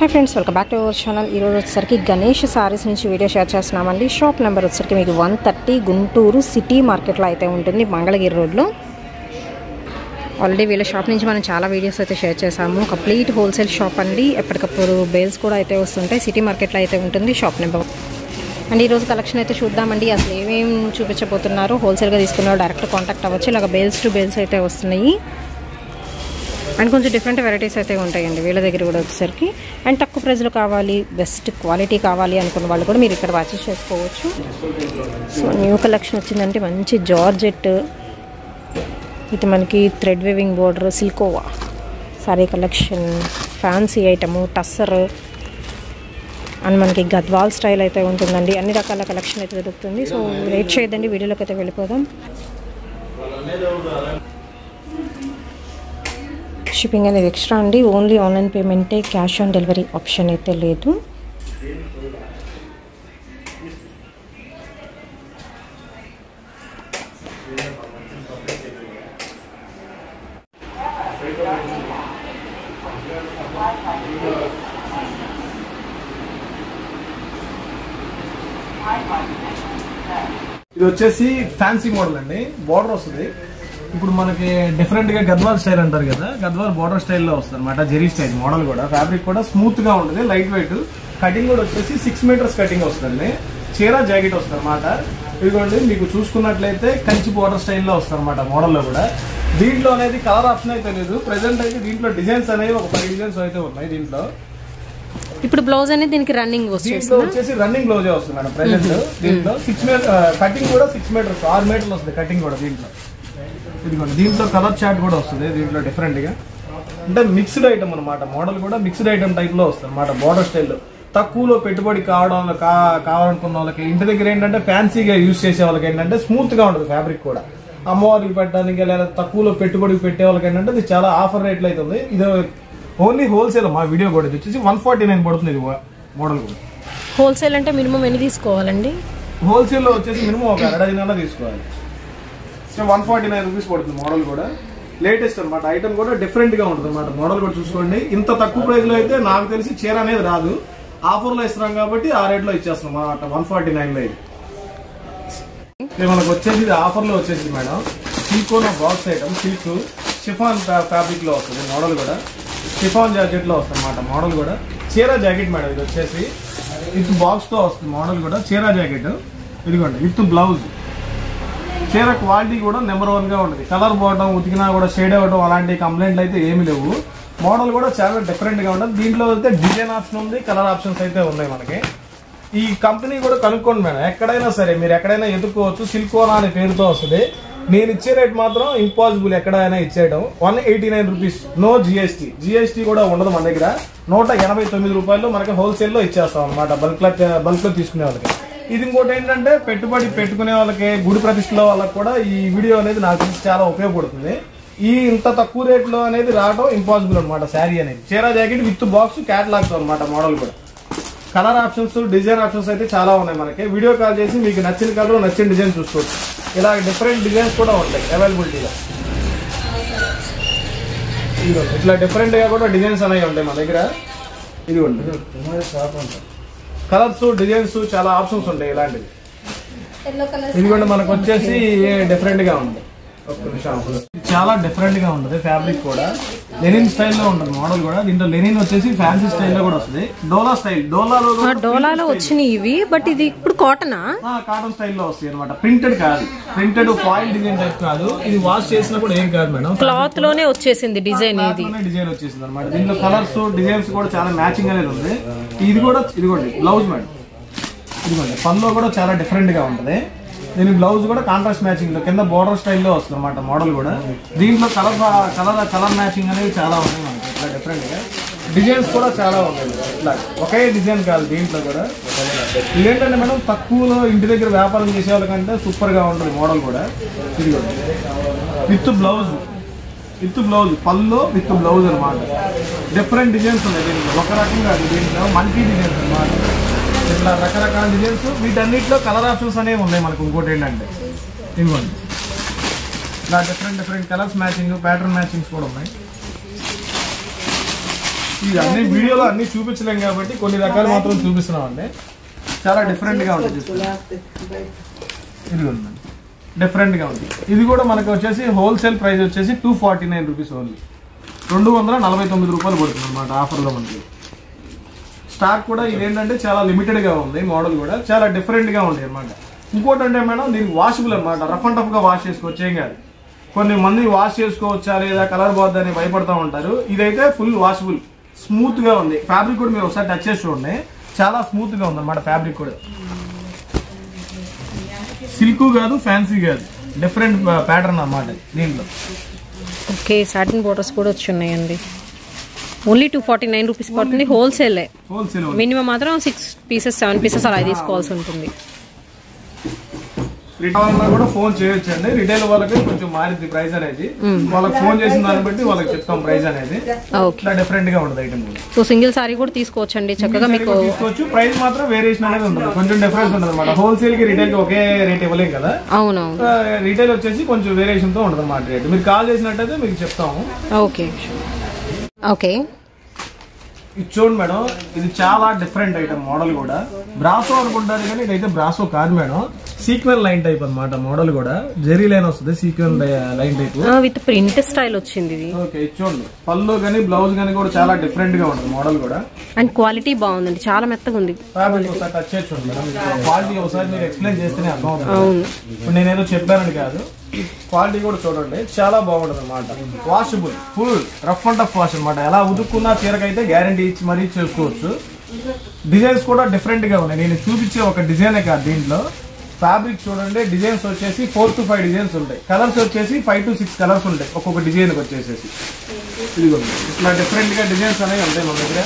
Hi friends welcome back to our channel ఈరోజు వచ్చేసరికి గణేష్ సారీస్ నుంచి వీడియో షేర్ చేస్తున్నామండి షాప్ నెంబర్ వచ్చేసరికి మీకు వన్ థర్టీ గుంటూరు సిటీ మార్కెట్లో అయితే ఉంటుంది మంగళగిరి రోడ్లో ఆల్రెడీ వీళ్ళ షాప్ నుంచి మనం చాలా వీడియోస్ అయితే షేర్ చేసాము కంప్లీట్ హోల్సేల్ షాప్ అండి ఎప్పటికప్పుడు బేల్స్ కూడా అయితే వస్తుంటాయి సిటీ మార్కెట్లో అయితే ఉంటుంది షాప్ నెంబర్ అండ్ ఈరోజు కలెక్షన్ అయితే చూద్దామండి అసలు ఏమేం చూపించబోతున్నారు హోల్సేల్గా తీసుకున్నారు డైరెక్ట్ కాంటాక్ట్ అవ్వచ్చు ఇలాగ బేల్స్ టు బేల్స్ అయితే వస్తున్నాయి అండ్ కొంచెం డిఫరెంట్ వెరైటీస్ అయితే ఉంటాయండి వీళ్ళ దగ్గర కూడా వచ్చేసరికి అండ్ తక్కువ ప్రైస్లో కావాలి బెస్ట్ క్వాలిటీ కావాలి అనుకున్న వాళ్ళు కూడా మీరు ఇక్కడ పర్చేస్ చేసుకోవచ్చు సో న్యూ కలెక్షన్ వచ్చిందంటే మంచి జార్జెట్ ఇది మనకి థ్రెడ్ వేవింగ్ బోర్డర్ సిల్కోవా sari collection fancy item tussar and మనకి గద్వాల్ స్టైల్ అయితే ఉంటుందండి అన్ని రకాల కలెక్షన్ అయితే దొరుకుతుంది సో వెయిట్ చేయదండి వీడియోలోకి అయితే వెళ్ళిపోదాం షిప్పింగ్ అనేది ఎక్స్ట్రా అండి ఓన్లీ ఆన్లైన్ పేమెంటే క్యాష్ ఆన్ డెలివరీ ఆప్షన్ అయితే లేదు ఇది వచ్చేసి ఫ్యాన్సీ మోడల్ అండి బార్డర్ వస్తుంది ఇప్పుడు మనకి డిఫరెంట్ గా గద్వాల్ స్టైల్ అంటారు కదా గద్వాల్ బార్డర్ స్టైల్లో వస్తుంది అనమాట జెరీ స్టైల్ మోడల్ కూడా ఫ్యాబ్రిక్ కూడా స్మూత్ గా ఉంటుంది లైట్ వెయిట్ కటింగ్ కూడా వచ్చేసి సిక్స్ మీటర్స్ కటింగ్ వస్తుంది చీర జాకెట్ వస్తుంది అనమాట ఇదిగోండి మీకు చూసుకున్నట్లయితే కంచి బార్డర్ స్టైల్లో వస్తుంది అనమాట మోడల్లో కూడా దీంట్లో అనేది కలర్ ఆప్షన్ అయితే లేదు ప్రెసెంట్ అయితే దీంట్లో డిజైన్స్ అనేవి ఒక పది డిజైన్స్ అయితే ఉన్నాయి దీంట్లో ఇప్పుడు బ్లౌజ్ అనేది దీనికి రన్నింగ్ దీంట్లో వచ్చేస్తుంది వచ్చేసి రన్నింగ్ బ్లౌజ్ వస్తుంది మేడం ప్రెసెంట్ దీంట్లో సిక్స్ మీటర్ కటింగ్ కూడా సిక్స్ మీటర్స్ ఆరు మీటర్లు వస్తుంది కటింగ్ కూడా దీంట్లో ఇదిగోండి దీంట్లో కలర్ చార్ట్ కూడా వస్తుంది దీంట్లో డిఫరెంట్ గా అంటే మిక్స్డ్ ఐటమ్ అనమాట మోడల్ కూడా మిక్స్డ్ ఐటమ్ టైప్ లో వస్తుంది అనమాట బోర్డర్ స్టైల్లో తక్కువలో పెట్టుబడి కావడం కా- కావాలనుకున్న వాళ్ళకి ఇంటి దగ్గర ఏంటంటే ఫ్యాన్సీగా యూజ్ చేసే వాళ్ళకి ఏంటంటే స్మూత్ గా ఉంటుంది ఫ్యాబ్రిక్ కూడా అమ్మవారికి పెట్టడానికి లేదా తక్కువలో పెట్టుబడి పెట్టే వాళ్ళకి ఏంటంటే ఇది చాలా ఆఫర్ రేట్లు అయితే ఉంది ఇది ఓన్లీ హోల్సేల్ మా వీడియో కూడా ఇది వచ్చేసి వన్ ఫార్టీ నైన్ పడుతుంది ఇది మోడల్ కూడా హోల్సేల్ అంటే మినిమం ఎన్ని తీసుకోవాలండి హోల్సేల్ లో వచ్చేసి మినిమం ఒక అరడజనలా తీసుకోవాలి so one forty nine rupees పడుతుంది మోడల్ కూడా లేటెస్ట్ అన్నమాట ఐటమ్ కూడా డిఫరెంట్ గా ఉంటుంది అనమాట మోడల్ కూడా చూసుకోండి ఇంత తక్కువ ప్రైస్ లో అయితే నాకు తెలిసి చీర అనేది రాదు ఆఫర్ లో ఇస్తున్నాం కాబట్టి ఆ రేట్ లో ఇచ్చేస్తున్నాం అన్నమాట వన్ ఫార్టీ నైన్ లో ఇది ఇది మనకు వచ్చేసి ఇది ఆఫర్ లో వచ్చేసి మేడం సిల్కోన్ box item silk chiffon fabric లో వస్తుంది మోడల్ కూడా షిఫాన్ జాకెట్ లో వస్తుంది అనమాట మోడల్ కూడా చీర జాకెట్ మేడం ఇది వచ్చేసి విత్ బాక్స్ తో వస్తుంది మోడల్ కూడా చీర జాకెట్ ఇదిగోండి విత్ బ్లౌజ్ చీర క్వాలిటీ కూడా నెంబర్ వన్ గా ఉంటుంది కలర్ పోవడం ఉతికినా కూడా షేడ్ అవ్వడం అలాంటి కంప్లైంట్లు అయితే ఏమి లేవు మోడల్ కూడా చాలా డిఫరెంట్ గా ఉంటుంది దీంట్లో అయితే డిజైన్ ఆప్షన్ ఉంది కలర్ ఆప్షన్స్ అయితే ఉన్నాయి మనకి ఈ కంపెనీ కూడా కనుక్కోండి మేడం ఎక్కడైనా సరే మీరు ఎక్కడైనా ఎదుర్కోవచ్చు సిల్కోనా అనే పేరుతో వస్తుంది నేను ఇచ్చే రేట్ మాత్రం ఇంపాసిబుల్ ఎక్కడైనా ఇచ్చేయడం one eighty nine rupees no GST GST కూడా ఉండదు మన దగ్గర నూట ఎనభై తొమ్మిది రూపాయలు మనకి హోల్సేల్ లో ఇచ్చేస్తాం అనమాట బల్క్ బల్క్ లో తీసుకునే వాళ్ళకి ఇది ఇంకోటి ఏంటంటే పెట్టుబడి పెట్టుకునే వాళ్ళకి గుడి ప్రతిష్టల వాళ్ళకి కూడా ఈ వీడియో అనేది నాకు తెలిసి చాలా ఉపయోగపడుతుంది ఈ ఇంత తక్కువ రేట్లో అనేది రావడం ఇంపాసిబుల్ అనమాట శారీ అనేది చీర జాకెట్ విత్ బాక్స్ క్యాట్లాగ్స్ అనమాట మోడల్ కూడా కలర్ ఆప్షన్స్ డిజైన్ ఆప్షన్స్ అయితే చాలా ఉన్నాయి మనకి వీడియో కాల్ చేసి మీకు నచ్చిన కలర్ నచ్చిన డిజైన్ చూసుకోవచ్చు ఇలా డిఫరెంట్ డిజైన్స్ కూడా ఉంటాయి అవైలబిలిటీలో ఇదిగోండి ఇట్లా డిఫరెంట్ గా కూడా డిజైన్స్ అనేవి ఉంటాయి మన దగ్గర ఇదిగోండి కలర్స్ డిజైన్స్ చాలా ఆప్షన్స్ ఉంటాయి ఇలాంటివి ఇదిగోండి మనకు వచ్చేసి డిఫరెంట్ గా ఉంది ఒక్క నిమిషం. చాలా డిఫరెంట్ గా ఉంటుంది ఫ్యాబ్రిక్ కూడా లెనిన్ స్టైల్లో ఉంటుంది మోడల్ కూడా దీంట్లో లెనిన్ వచ్చేసి ఫ్యాన్సీ స్టైల్లో కూడా వస్తుంది డోలా స్టైల్ డోలాలో ఆ, డోలాలో వచ్చినాయి ఇవి బట్ ఇది ఇప్పుడు కాటనా కాటన్ స్టైల్లో వస్తాయి అనమాట ప్రింటెడ్ కాదు ప్రింటెడ్ ఫాయిల్ డిజైన్ టైప్ కాదు ఇది వాష్ చేసినా కూడా ఏం కాదు మేడం క్లాత్ లోనే వచ్చేసింది డిజైన్ ఇది డిజైన్ వచ్చేసింది అనమాట దీంట్లో కలర్స్ డిజైన్స్ కూడా చాలా మ్యాచింగ్ అనేది ఉంది ఇది కూడా ఇదిగోండి బ్లౌజ్ మేడం ఇదిగోండి పనిలో కూడా చాలా డిఫరెంట్ గా ఉంటుంది దీని బ్లౌజ్ కూడా కాంట్రాస్ట్ మ్యాచింగ్ లో కింద బోర్డర్ స్టైల్లో వస్తుంది అనమాట మోడల్ కూడా దీంట్లో కలర్ కలర్ కలర్ మ్యాచింగ్ అనేవి చాలా ఉన్నాయి మనకి ఇట్లా డిఫరెంట్ గా డిజైన్స్ కూడా చాలా ఉన్నాయి ఇట్లా ఒకే డిజైన్ కాదు దీంట్లో కూడా ఇదేంటంటే మేడం తక్కువలో ఇంటి దగ్గర వ్యాపారం చేసే వాళ్ళకంటే సూపర్ గా ఉంటుంది మోడల్ కూడా ఇదిగోండి విత్ బ్లౌజ్ విత్ బ్లౌజ్ పళ్ళు విత్ బ్లౌజ్ అనమాట డిఫరెంట్ డిజైన్స్ ఉన్నాయి దీంట్లో ఒక రకంగా కాదు దీంట్లో మల్టీ డిజైన్స్ అనమాట ఇట్లా రకరకాల డిజైన్స్ వీటన్నిటిలో కలర్ ఆప్షన్స్ అనేవి ఉన్నాయి మనకు ఇంకోటి ఏంటంటే ఇదిగోండి ఇట్లా different different colours matching pattern matchings కూడా ఉన్నాయి ఇది అన్ని వీడియోలో అన్ని చూపించలేం కాబట్టి కొన్ని రకాలు మాత్రం చూపిస్తున్నాం అండి చాలా డిఫరెంట్ గా ఉంటుంది ఇది ఉందండి డిఫరెంట్ గా ఉంది ఇది కూడా మనకి వచ్చేసి హోల్సేల్ ప్రైస్ వచ్చేసి two forty nine rupees only రెండు వందల నలభై తొమ్మిది రూపాయలు పడుతుంది అనమాట ఆఫర్లో మనకి స్టాక్ కూడా ఇది ఏంటంటే చాలా లిమిటెడ్ గా ఉంది మోడల్ కూడా చాలా డిఫరెంట్ గా ఉంది అనమాట ఇంకోటి అంటే మేడం దీనికి వాషబుల్ అనమాట రఫ్ అండ్ టఫ్ గా వాష్ చేసుకోవచ్చు ఏం కాదు కొన్ని మంది వాష్ చేసుకోవచ్చా లేదా కలర్ పోద్దని భయపడతా ఉంటారు ఇదైతే ఫుల్ వాషబుల్ స్మూత్ గా ఉంది ఫ్యాబ్రిక్ కూడా మీరు ఒకసారి టచ్ చేసి చూడండి చాలా స్మూత్ గా ఉంది అనమాట ఫ్యాబ్రిక్ కూడా సిల్క్ కాదు ఫ్యాన్సీ కాదు డిఫరెంట్ ప్యాటర్న్ అన్నమాట దీంట్లో ఓకే సాటిన్ బోర్డర్స్ కూడా వచ్చి ఉన్నాయండి only two forty nine rupees పడుతుంది హోల్సేలే హోల్సేల్ మినిమం మాత్రం సిక్స్ పీసెస్ సెవెన్ పీసెస్ అలా తీసుకోవాల్సి ఉంటుంది రిటైల్ కూడా ఫోన్ చేయొచ్చండి రిటైల్ వాళ్ళకి కొంచెం మారింది ప్రైస్ అనేది వాళ్ళకి ఫోన్ చేసిన దాన్ని బట్టి వాళ్ళకి చెప్తాం ప్రైస్ అనేది ఓకే ఇట్లా డిఫరెంట్ గా ఉంటుంది ఐటమ్ సో సింగిల్ సారీ కూడా తీసుకోవచ్చండి చక్కగా మీకు తీసుకోవచ్చు ప్రైస్ మాత్రం వేరియేషన్ అనేది ఉంటుంది కొంచెం డిఫరెన్స్ ఉంటుంది అనమాట హోల్సేల్ కి రిటైల్ కి ఒకే రేట్ ఇవ్వలేం కదా అవునవును రిటైల్ వచ్చేసి కొంచెం వేరియేషన్ తో ఉంటుంది అన్నమాట రేట్ మీరు కాల్ చేసినట్టయితే మీకు చెప్తాము ఓకే ఓకే ఇది చూడండి మేడం ఇది చాలా డిఫరెంట్ ఐటమ్ మోడల్ కూడా బ్రాసో అనుకుంటారు కానీ ఇదైతే బ్రాసో కాదు మేడం సీక్వెల్ లైన్ టైప్ అన్నమాట మోడల్ కూడా జెరీ లైన్ వస్తుంది sequel line type with print style వచ్చింది ఇది ఓకే ఇది చూడండి పళ్ళు కానీ బ్లౌజ్ కానీ కూడా చాలా డిఫరెంట్ గా ఉంటుంది మోడల్ కూడా అండ్ క్వాలిటీ బాగుందండి చాలా మెత్తగా ఉంది ఫ్యాబ్రిక్ ఒకసారి టచ్ చేసి చూడండి మేడం క్వాలిటీ ఒకసారి మీరు ఎక్స్ప్లెయిన్ చేస్తేనే అర్థం అవుతుంది అవును ఇప్పుడు నేనేదో చెప్పానని కాదు క్వాలిటీ కూడా చూడండి చాలా బాగుంటుంది అనమాట washable full rough and tough wash అనమాట ఎలా ఉదుక్కున్నా చీరకైతే గ్యారంటీ ఇచ్చి మరీ చేసుకోవచ్చు డిజైన్స్ కూడా డిఫరెంట్ గా ఉన్నాయి నేను చూపించే ఒక డిజైనే కాదు దీంట్లో ఫ్యాబ్రిక్ చూడండి డిజైన్స్ వచ్చేసి ఫోర్ టు ఫైవ్ డిజైన్స్ ఉంటాయి కలర్స్ వచ్చేసి ఫైవ్ టు సిక్స్ కలర్స్ ఉంటాయి ఒక్కొక్క డిజైన్ వచ్చేసేసి ఇదిగోండి ఇట్లా డిఫరెంట్ గా డిజైన్స్ అనేవి ఉంటాయి మన దగ్గర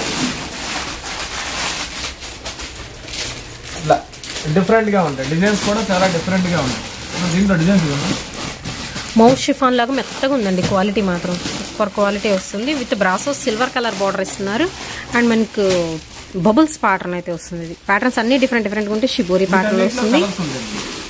ఇట్లా డిఫరెంట్ గా ఉంటాయి డిజైన్స్ కూడా చాలా డిఫరెంట్ గా ఉంటాయి ఇప్పుడు దీంట్లో డిజైన్స్ ఇవ్వండి మౌత్ షిఫాన్ లాగా మెత్తగా ఉందండి క్వాలిటీ మాత్రం సూపర్ క్వాలిటీ వస్తుంది with brasso silver colour border ఇస్తున్నారు అండ్ మనకు బబుల్స్ ప్యాటర్న్ అయితే వస్తుంది ఇది ప్యాటర్న్స్ అన్ని డిఫరెంట్ డిఫరెంట్ ఉంటే షిబోరి ప్యాటర్న్ వస్తుంది కలర్స్ ఉంటాయి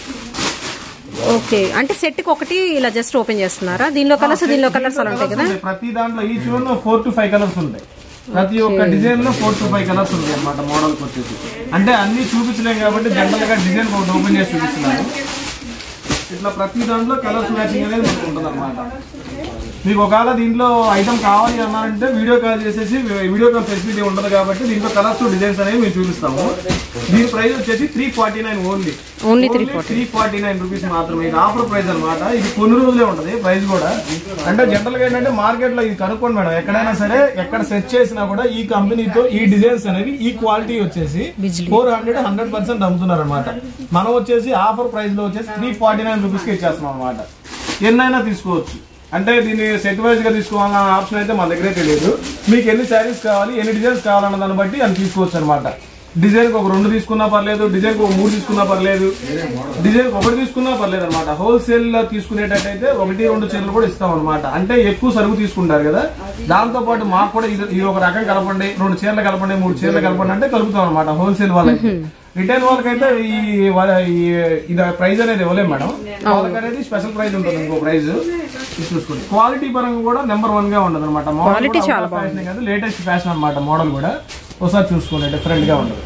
ఓకే అంటే సెట్ కి ఒకటి ఇలా జస్ట్ ఓపెన్ చేస్తున్నారా దీనిలో కలర్స్ దీనిలో కలర్స్ అలా ఉంటాయి కదా ఉంటాయి. ప్రతి దాంట్లో each one four to five colours ఉంటాయి ప్రతి ఒక్క డిజైన్ లో ఫోర్ టు ఫైవ్ కలర్స్ ఉంటాయి అన్నమాట మోడల్ వచ్చేసి అంటే అన్ని చూపించలేం కాబట్టి జనరల్ గా డిజైన్ ఒకటి ఓపెన్ చేసి చూపిస్తున్నాను ఇట్లా ప్రతి దాంట్లో కలర్స్ మ్యాచింగ్ అనేది మనకు ఉంటుంది అనమాట మీకు ఒకవేళ దీంట్లో ఐటమ్ కావాలి అన్నారంటే వీడియో కాల్ చేసేసి వీడియో కాల్ ఫెసిలిటీ ఉండదు కాబట్టి దీంట్లో కలర్స్ డిజైన్స్ అనేవి మేము చూపిస్తాము దీని ప్రైస్ వచ్చేసి three forty nine only only three forty three forty nine rupees మాత్రమే ఇది ఆఫర్ ప్రైస్ అన్నమాట ఇది కొన్ని రోజులే ఉంటది ప్రైస్ కూడా అంటే జనరల్ గా ఏంటంటే మార్కెట్ లో ఇది కనుక్కోండి మేడం ఎక్కడైనా సరే ఎక్కడ సెర్చ్ చేసినా కూడా ఈ కంపెనీతో ఈ డిజైన్స్ అనేవి ఈ క్వాలిటీ వచ్చేసి బిజ్లీ. ఫోర్ హండ్రెడ్ హండ్రెడ్ పర్సెంట్ అమ్ముతున్నారు అనమాట మనం వచ్చేసి ఆఫర్ ప్రైస్ లో వచ్చేసి త్రీ ఫార్టీ నైన్ రూపీస్ కి ఇచ్చేస్తున్నాం అనమాట ఎన్నైనా తీసుకోవచ్చు అంటే దీన్ని సెట్ వైజ్ గా తీసుకోవాలన్న ఆప్షన్ అయితే మా దగ్గరే తెలియదు మీకు ఎన్ని శారీస్ కావాలి ఎన్ని డిజైన్స్ కావాలన్న దాన్ని బట్టి అని తీసుకోవచ్చు అనమాట డిజైన్ ఒక రెండు తీసుకున్నా పర్లేదు డిజైన్ ఒక మూడు తీసుకున్నా పర్లేదు డిజైన్ ఒకటి తీసుకున్నా పర్లేదు అనమాట హోల్సేల్ లో తీసుకునేటట్టయితే ఒకటి రెండు చీరలు కూడా ఇస్తాం అనమాట అంటే ఎక్కువ సరుకు తీసుకుంటారు కదా దాంతో పాటు మాకు కూడా ఇది ఇది ఒక రకం కలపండి రెండు చీరలు కలపండి మూడు చీరలు కలపండి అంటే కలుపుతాం అనమాట హోల్సేల్ వాళ్ళకి రిటైల్ వాళ్ళకైతే ఈ వాళ్ళ- ఈ ఇది ప్రైస్ అనేది ఇవ్వలేము మేడం వాళ్ళకి అనేది స్పెషల్ ప్రైస్ ఉంటుంది ఇంకో ప్రైస్ చూసుకోండి క్వాలిటీ పరంగా కూడా నెంబర్ వన్ గా ఉండదు అనమాట Quality చాలా ఫ్యాషన్ కాదు లేటెస్ట్ ఫ్యాషన్ అన్నమాట మోడల్ కూడా ఒకసారి చూసుకోండి డిఫరెంట్ గా ఉండదు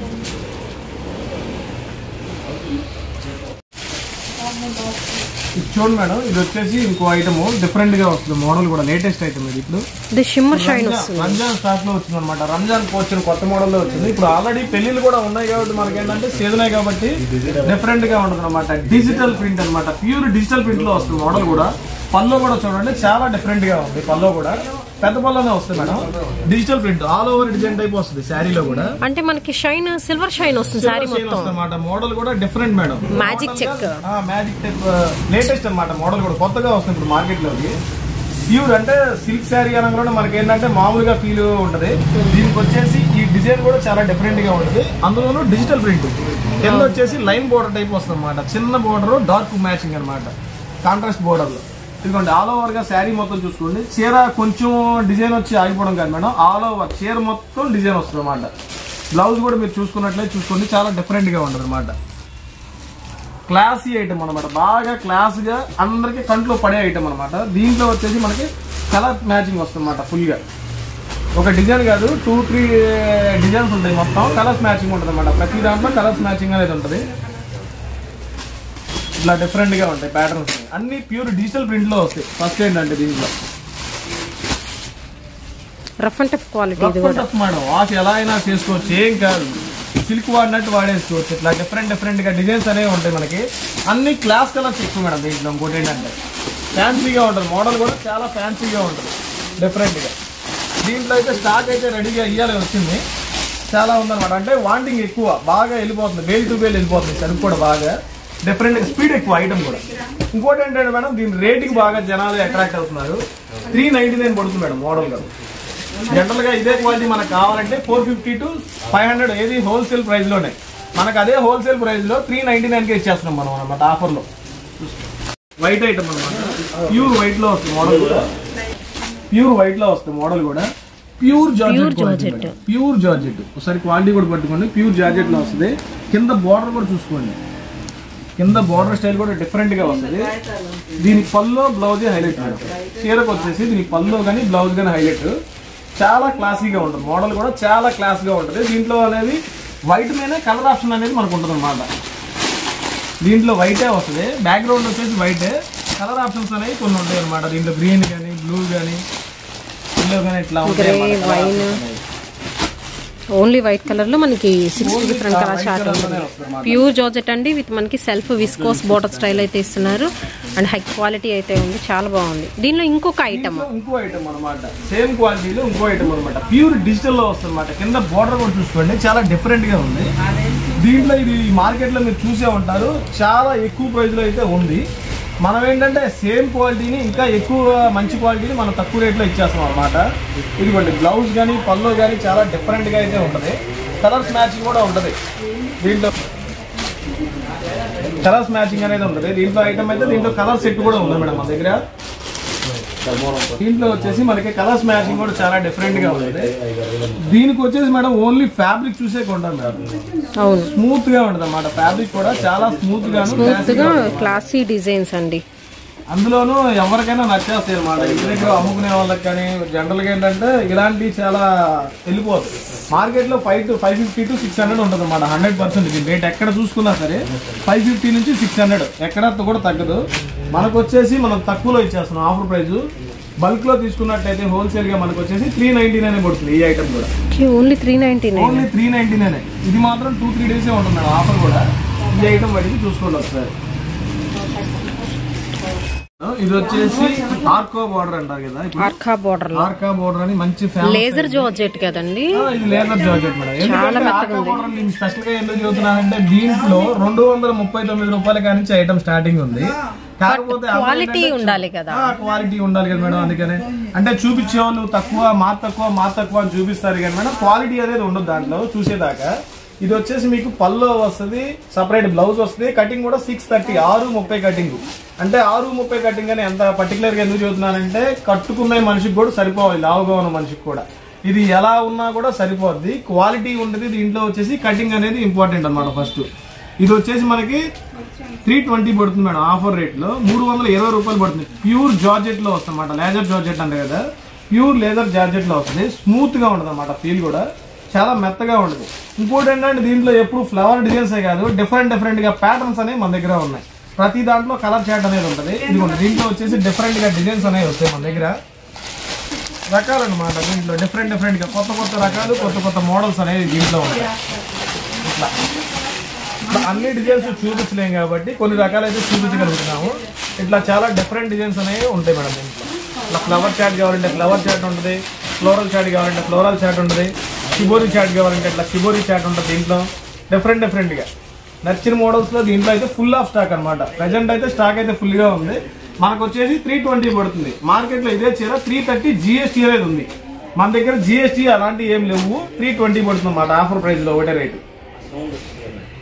ఇది చూడండి మేడం ఇది వచ్చేసి ఇంకో ఐటమ్ డిఫరెంట్ గా వస్తుంది మోడల్ కూడా లేటెస్ట్ ఐటమ్ ఇది ఇప్పుడు ఇది షిమ్మర్ షైన్ రంజాన్- వస్తుంది రంజాన్ స్టాక్ లో వచ్చింది అనమాట రంజాన్ కు వచ్చిన కొత్త మోడల్ లో వచ్చింది ఇప్పుడు ఆల్రెడీ పెళ్లిళ్ళు కూడా ఉన్నాయి కాబట్టి మనకి ఏంటంటే సీజన్ కాబట్టి డిఫరెంట్ గా ఉంటుంది అనమాట డిజిటల్ ప్రింట్ అన్నమాట ప్యూర్ డిజిటల్ ప్రింట్ లో వస్తుంది మోడల్ కూడా పల్లో కూడా చూడండి చాలా డిఫరెంట్ గా ఉంది పల్లో కూడా పెద్ద పల్లోనే వస్తుంది madam digital print all over design type వస్తుంది శారీలో కూడా అంటే మనకి షైన్ సిల్వర్ షైన్ వస్తుంది సారీ మొత్తం అనమాట మోడల్ కూడా different madam magic check magic type latest అన్నమాట మోడల్ కూడా కొత్తగా వస్తుంది ఇప్పుడు మార్కెట్ లోకి ప్యూర్ అంటే సిల్క్ శారీ అనగా కూడా మనకి ఏంటంటే మామూలుగా ఫీల్ ఉంటది దీనికి వచ్చేసి ఈ డిజైన్ కూడా చాలా డిఫరెంట్ గా ఉంటుంది అందులోనూ డిజిటల్ ప్రింట్ కింద వచ్చేసి లైన్ బోర్డర్ టైప్ వస్తుంది అనమాట చిన్న బోర్డర్ డార్క్ మ్యాచింగ్ అన్నమాట కాంట్రాస్ట్ బోర్డర్ లో ఇదిగోండి ఆల్ ఓవర్ గా శారీ మొత్తం చూసుకోండి చీర కొంచెం డిజైన్ వచ్చి ఆగిపోవడం కాదు మేడం ఆల్ ఓవర్ చీర మొత్తం డిజైన్ వస్తుంది అనమాట బ్లౌజ్ కూడా మీరు చూసుకున్నట్లయితే చూసుకోండి చాలా డిఫరెంట్ గా ఉంటుంది అనమాట క్లాసీ ఐటమ్ అనమాట బాగా క్లాస్ గా అందరికి కంట్లో పడే ఐటమ్ అనమాట దీంట్లో వచ్చేసి మనకి కలర్ మ్యాచింగ్ వస్తుంది అనమాట ఫుల్ గా ఒక డిజైన్ కాదు టూ త్రీ డిజైన్స్ ఉంటాయి మొత్తం కలర్స్ మ్యాచింగ్ ఉంటుంది అనమాట ప్రతి దాంట్లో కలర్స్ మ్యాచింగ్ అనేది ఉంటుంది ఇట్లా డిఫరెంట్ గా ఉంటాయి ప్యాటర్న్స్ అన్ని ప్యూర్ డిజిటల్ ప్రింట్ లో వస్తాయి ఫస్ట్ ఏంటంటే దీంట్లో rough and tough quality rough ఇది అండ్ కూడా టఫ్ మేడం వాష్ ఎలా అయినా చేసుకోవచ్చు ఏం కాదు సిల్క్ వాడినట్టు వాడేసుకోవచ్చు ఇట్లా డిఫరెంట్ డిఫరెంట్ గా డిజైన్స్ అనేవి ఉంటాయి మనకి అన్ని క్లాస్ కలర్స్ ఎక్కువ మేడం దీంట్లో ఇంకోటి ఏంటంటే ఫ్యాన్సీగా ఉంటుంది మోడల్ కూడా చాలా ఫ్యాన్సీగా ఉంటుంది డిఫరెంట్ గా దీంట్లో అయితే స్టాక్ అయితే రెడీగా ఇయ్యాలి వచ్చింది చాలా ఉందన్నమాట అంటే వాంటింగ్ ఎక్కువ బాగా వెళ్ళిపోతుంది బేల్ టు బేల్ వెళ్ళిపోతుంది సరుకు కూడా బాగా డిఫరెంట్ స్పీడ్ ఎక్కువ ఐటమ్ కూడా ఇంకోటి ఏంటంటే మేడం దీని రేటింగ్ బాగా జనాలు అట్రాక్ట్ అవుతున్నారు త్రీ నైన్టీ నైన్ పడుతుంది మేడం మోడల్ గా జనరల్ గా ఇదే క్వాలిటీ మనకు కావాలంటే four fifty to five hundred ఏది హోల్సేల్ ప్రైస్ లోనే మనకు అదే హోల్సేల్ ప్రైస్ లో త్రీ నైన్టీ నైన్ కి ఇచ్చేస్తున్నాం మనం అనమాట ఆఫర్ లో వైట్ ఐటమ్ అనమాట ప్యూర్ వైట్ లో వస్తుంది మోడల్ కూడా ప్యూర్ వైట్ లో వస్తుంది మోడల్ కూడా pure Pure georgette georgette. Pure georgette ఒకసారి క్వాలిటీ కూడా పట్టుకోండి ప్యూర్ జార్జెట్ లో వస్తుంది కింద బార్డర్ కూడా చూసుకోండి కింద బార్డర్ స్టైల్ కూడా డిఫరెంట్ గా వస్తుంది దీని పల్లో బ్లౌజ్ హైలైట్ మేడం చీరకు వచ్చేసి దీని పల్లో కానీ బ్లౌజ్ కానీ హైలైట్ చాలా క్లాసీగా ఉంటుంది మోడల్ కూడా చాలా క్లాస్ గా ఉంటుంది దీంట్లో అనేది వైట్ మీదే కలర్ ఆప్షన్ అనేది మనకు ఉంటుంది అనమాట దీంట్లో వైటే వస్తుంది బ్యాక్గ్రౌండ్ వచ్చేసి వైటే కలర్ ఆప్షన్స్ అనేవి కొన్ని ఉంటాయి అనమాట దీంట్లో గ్రీన్ కానీ బ్లూ కానీ ఎల్లో కానీ ఇట్లా ఉంటాయి Grey, అన్నమాట colour wine. options అనేవి. ఓన్లీ వైట్ కలర్ లో మనకి సిక్స్ Only డిఫరెంట్ ఆ కలర్ white చార్ట్ colour ఉంటుంది లోనే వస్తుంది అన్నమాట. ప్యూర్ జార్జెట్ అండి విత్ మనకి సెల్ఫ్ విస్కోస్ బోర్డర్ స్టైల్ అయితే ఇస్తున్నారు అండ్ హై క్వాలిటీ అయితే ఉంది చాలా బాగుంది దీనిలో ఇంకొక ఐటమ్ దీంట్లో ఇంకో ఐటమ్ అనమాట సేమ్ క్వాలిటీలో ఇంకో ఐటమ్ అనమాట ప్యూర్ డిజిటల్ లో వస్తుంది అనమాట కింద బోర్డర్ కూడా చూసుకోండి చాలా డిఫరెంట్ గా ఉంది దీంట్లో ఇది మార్కెట్ లో మీరు చూసే ఉంటారు చాలా ఎక్కువ ప్రైస్ లో అయితే ఉంది మనం ఏంటంటే సేమ్ క్వాలిటీని ఇంకా ఎక్కువ మంచి క్వాలిటీని మనం తక్కువ రేట్లో ఇచ్చేస్తాం అనమాట ఇదిగోండి బ్లౌజ్ కానీ పళ్ళు కానీ చాలా డిఫరెంట్ గా అయితే ఉంటుంది కలర్స్ మ్యాచింగ్ కూడా ఉంటుంది దీంట్లో కలర్స్ మ్యాచింగ్ అనేది ఉంటుంది దీంట్లో ఐటమ్ అయితే దీంట్లో కలర్ సెట్ కూడా ఉంది మేడం మన దగ్గర దీంట్లో వచ్చేసి మనకి కలర్స్ మ్యాచింగ్ కూడా చాలా డిఫరెంట్ గా ఉంటుంది దీనికి వచ్చేసి మేడం ఓన్లీ ఫ్యాబ్రిక్ చూసే కొంటాం మేడం అవును స్మూత్ గా ఉంటుంది అన్నమాట ఫ్యాబ్రిక్ కూడా చాలా స్మూత్ గాను స్మూత్ classy గా గా ఉంటుంది. క్లాసీ డిజైన్స్ అండి అందులోనూ ఎవరికైనా నచ్చేస్తాయి అనమాట ఇంటి దగ్గర అమ్ముకునే వాళ్ళకి కానీ జనరల్ గా ఏంటంటే ఇలాంటివి చాలా వెళ్ళిపోతాయి మార్కెట్ లో five to five fifty to six hundred ఉంటుంది అనమాట హండ్రెడ్ పర్సెంట్ రేట్ ఎక్కడ చూసుకున్నా సరే ఫైవ్ ఫిఫ్టీ నుంచి సిక్స్ హండ్రెడ్ ఎక్కడ కూడా తగ్గదు మనకు వచ్చేసి మనం తక్కువలో ఇచ్చేస్తున్నాం ఆఫర్ ప్రైస్ బల్క్ లో తీసుకున్నట్టయితే హోల్సేల్ గా మనకు వచ్చేసి త్రీ నైన్టీ నైన్ పడుతుంది ఈ ఐటమ్ కూడా only three ninety nine only three ninety nine ఇది మాత్రం టూ త్రీ డేసే ఉంటుంది మేడం ఆఫర్ కూడా ఈ ఐటమ్ వాటికి చూసుకోండి ఒకసారి ఇది వచ్చేసి ఆర్కో బార్డర్ అంటారు కదా ఇప్పుడు ఆర్కా బోర్డర్ లో ఆర్కా బార్డర్ అని మంచి famous లేజర్ జార్జెట్ కదండి ఆ, ఇది లేజర్ జార్జెట్ మేడం చాలా ఎందుకంటే మెత్తగా ఆర్కా ఉంది. బార్డర్ నేను స్పెషల్ గా ఎందుకు చెబుతున్నానంటే దీంట్లో రెండు వందల ముప్పై తొమ్మిది రూపాయల కాడి నుంచి ఐటమ్ స్టార్టింగ్ ఉంది కాకపోతే అందులో క్వాలిటీ ఏంటంటే ఉండాలి కదా క్వాలిటీ ఉండాలి కదా మేడం అందుకనే అంటే చూపించే వాళ్ళు తక్కువ మా తక్కువ మా తక్కువ అని చూపిస్తారు కానీ మేడం క్వాలిటీ అనేది ఉండదు దాంట్లో చూసేదాకా ఇది వచ్చేసి మీకు పల్లో వస్తుంది సపరేట్ బ్లౌజ్ వస్తుంది కటింగ్ కూడా సిక్స్ థర్టీ ఆరు ముప్పై కటింగ్ అంటే ఆరు ముప్పై కటింగ్ అని ఎంత పర్టికులర్ గా ఎందుకు చెబుతున్నానంటే కట్టుకునే మనిషికి కూడా సరిపోవాలి లావుగా ఉన్న మనిషికి కూడా ఇది ఎలా ఉన్నా కూడా సరిపోద్ది క్వాలిటీ ఉంటుంది దీంట్లో వచ్చేసి కటింగ్ అనేది ఇంపార్టెంట్ అన్నమాట ఫస్ట్ ఇది వచ్చేసి మనకి త్రీ ట్వంటీ పడుతుంది మేడం ఆఫర్ రేట్ లో మూడు వందల ఇరవై రూపాయలు పడుతుంది ప్యూర్ జార్జెట్ లో వస్తుంది అనమాట లేజర్ జార్జెట్ అంటే కదా ప్యూర్ లేదర్ జార్జెట్ లో వస్తుంది స్మూత్ గా ఉంటుంది అనమాట ఫీల్ కూడా చాలా మెత్తగా ఉంటుంది ఇంకోటి ఏంటంటే దీంట్లో ఎప్పుడు ఫ్లవర్ డిజైన్స్ కాదు డిఫరెంట్ డిఫరెంట్ గా ప్యాటర్న్స్ అనేవి మన దగ్గర ఉన్నాయి ప్రతి దాంట్లో కలర్ చాట్ అనేది ఉంటుంది ఇదిగోండి దీంట్లో వచ్చేసి డిఫరెంట్ గా డిజైన్స్ అనేవి వస్తాయి మన దగ్గర రకాలు అనమాట దీంట్లో డిఫరెంట్ డిఫరెంట్ గా కొత్త కొత్త రకాలు కొత్త కొత్త మోడల్స్ అనేవి దీంట్లో ఉంటాయి ఇట్లా ఇట్లా అన్ని డిజైన్స్ చూపించలేం కాబట్టి కొన్ని రకాలైతే చూపించగలుగుతున్నాము ఇట్లా చాలా డిఫరెంట్ డిజైన్స్ అనేవి ఉంటాయి మేడం దీంట్లో ఇట్లా ఫ్లవర్ చాట్ కావాలంటే ఫ్లవర్ చాట్ ఉంటుంది ఫ్లోరల్ చాట్ కావాలంటే ఫ్లోరల్ చాట్ ఉంటుంది షిబోరి చాట్ కావాలంటే ఇట్లా షిబోరి చాట్ ఉంటుంది దీంట్లో డిఫరెంట్ డిఫరెంట్ గా నచ్చిన మోడల్స్ లో దీంట్లో అయితే ఫుల్ ఆఫ్ స్టాక్ అన్నమాట ప్రజెంట్ అయితే స్టాక్ అయితే ఫుల్ గా ఉంది మనకు వచ్చేసి త్రీ ట్వంటీ పడుతుంది మార్కెట్ లో ఇదే చీర త్రీ థర్టీ జిఎస్టీ అనేది ఉంది మన దగ్గర జిఎస్టీ అలాంటివి ఏం లేవు త్రీ ట్వంటీ పడుతుంది అన్నమాట ఆఫర్ ప్రైస్ లో ఒకటే రేటు